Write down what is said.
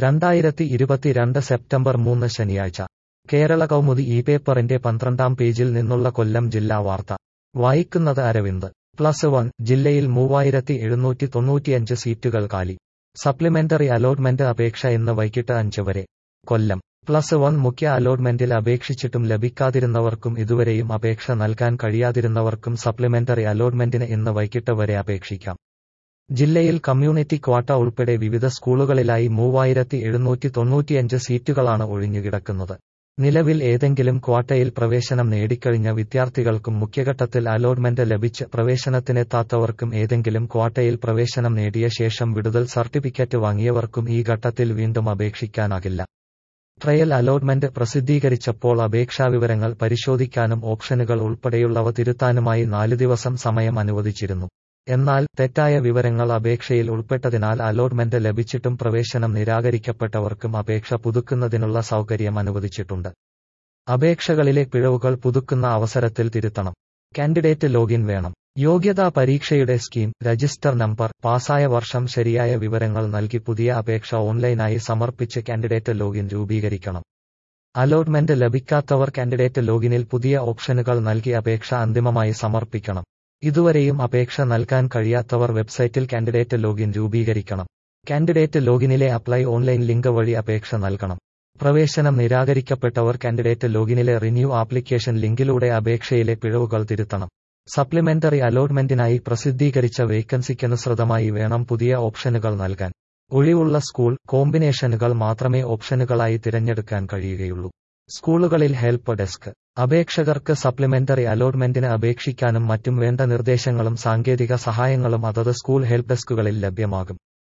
രണ്ടായിരത്തി ഇരുപത്തിരണ്ട് സെപ്റ്റംബർ മൂന്ന് ശനിയാഴ്ച കേരള കൗമുദി ഈ പേപ്പറിന്റെ പന്ത്രണ്ടാം പേജിൽ നിന്നുള്ള കൊല്ലം ജില്ലാ വാർത്ത വായിക്കുന്നത് അരവിന്ദ് പ്ലസ് വൺ ജില്ലയിൽ മൂവായിരത്തി എഴുന്നൂറ്റി തൊണ്ണൂറ്റിയഞ്ച് സീറ്റുകൾ കാലി സപ്ലിമെന്ററി അലോട്ട്മെന്റ് അപേക്ഷ ഇന്ന് വൈകിട്ട് അഞ്ച് വരെ കൊല്ലം പ്ലസ് വൺ മുഖ്യ അലോട്ട്മെന്റിൽ അപേക്ഷിച്ചിട്ടും ലഭിക്കാതിരുന്നവർക്കും ഇതുവരെയും അപേക്ഷ നൽകാൻ കഴിയാതിരുന്നവർക്കും സപ്ലിമെന്ററി അലോട്ട്മെന്റിന് ഇന്ന് വൈകിട്ട് വരെ അപേക്ഷിക്കാം ജില്ലയിൽ കമ്മ്യൂണിറ്റി ക്വാട്ട ഉൾപ്പെടെ വിവിധ സ്കൂളുകളിലായി മൂവായിരത്തി എഴുന്നൂറ്റി തൊണ്ണൂറ്റിയഞ്ച് സീറ്റുകളാണ് ഒഴിഞ്ഞുകിടക്കുന്നത് നിലവിൽ ഏതെങ്കിലും ക്വാട്ടയിൽ പ്രവേശനം നേടിക്കഴിഞ്ഞ വിദ്യാർത്ഥികൾക്കും മുഖ്യഘട്ടത്തിൽ അലോട്ട്മെന്റ് ലഭിച്ച് പ്രവേശനത്തിനെത്താത്തവർക്കും ഏതെങ്കിലും ക്വാട്ടയിൽ പ്രവേശനം നേടിയ ശേഷം വിടുതൽ സർട്ടിഫിക്കറ്റ് വാങ്ങിയവർക്കും ഈ ഘട്ടത്തിൽ വീണ്ടും അപേക്ഷിക്കാനാകില്ല ട്രയൽ അലോട്ട്മെന്റ് പ്രസിദ്ധീകരിച്ചപ്പോൾ അപേക്ഷാവിവരങ്ങൾ പരിശോധിക്കാനും ഓപ്ഷനുകൾ ഉൾപ്പെടെയുള്ളവ തിരുത്താനുമായി നാല് ദിവസം സമയം അനുവദിച്ചിരുന്നു എന്നാൽ തെറ്റായ വിവരങ്ങൾ അപേക്ഷയിൽ ഉൾപ്പെട്ടതിനാൽ അലോട്ട്മെന്റ് ലഭിച്ചിട്ടും പ്രവേശനം നിരാകരിക്കപ്പെട്ടവർക്കും അപേക്ഷ പുതുക്കുന്നതിനുള്ള സൗകര്യം അനുവദിച്ചിട്ടുണ്ട് അപേക്ഷകളിലെ പിഴവുകൾ പുതുക്കുന്ന അവസരത്തിൽ തിരുത്തണം കാൻഡിഡേറ്റ് ലോഗിൻ വേണം യോഗ്യതാ പരീക്ഷയുടെ സ്കീം രജിസ്റ്റർ നമ്പർ പാസായ വർഷം ശരിയായ വിവരങ്ങൾ നൽകി പുതിയ അപേക്ഷ ഓൺലൈനായി സമർപ്പിച്ച് കാൻഡിഡേറ്റ് ലോഗിൻ രൂപീകരിക്കണം അലോട്ട്മെന്റ് ലഭിക്കാത്തവർ കാൻഡിഡേറ്റ് ലോഗിനിൽ പുതിയ ഓപ്ഷനുകൾ നൽകി അപേക്ഷ അന്തിമമായി സമർപ്പിക്കണം ഇതുവരെയും അപേക്ഷ നൽകാൻ കഴിയാത്തവർ വെബ്സൈറ്റിൽ കാൻഡിഡേറ്റ് ലോഗിൻ രൂപീകരിക്കണം കാൻഡിഡേറ്റ് ലോഗിനിലെ അപ്ലൈ ഓൺലൈൻ ലിങ്ക് വഴി അപേക്ഷ നൽകണം പ്രവേശനം നിരാകരിക്കപ്പെട്ടവർ കാൻഡിഡേറ്റ് ലോഗിനിലെ റിന്യൂ ആപ്ലിക്കേഷൻ ലിങ്കിലൂടെ അപേക്ഷയിലെ പിഴവുകൾ തിരുത്തണം സപ്ലിമെന്ററി അലോട്ട്മെന്റിനായി പ്രസിദ്ധീകരിച്ച വേക്കൻസിക്കനുസൃതമായി വേണം പുതിയ ഓപ്ഷനുകൾ നൽകാൻ ഒഴിവുള്ള സ്കൂൾ കോമ്പിനേഷനുകൾ മാത്രമേ ഓപ്ഷനുകളായി തിരഞ്ഞെടുക്കാൻ കഴിയുകയുള്ളൂ സ്കൂളുകളിൽ ഹെൽപ്പ് ഡെസ്ക് അപേക്ഷകർക്ക് സപ്ലിമെന്ററി അലോട്ട്മെന്റിന് അപേക്ഷിക്കാനും മറ്റും വേണ്ട നിർദ്ദേശങ്ങളും സാങ്കേതിക സഹായങ്ങളും അതത് സ്കൂൾ ഹെൽപ്പ് ഡെസ്കുകളിൽ ലഭ്യമാകും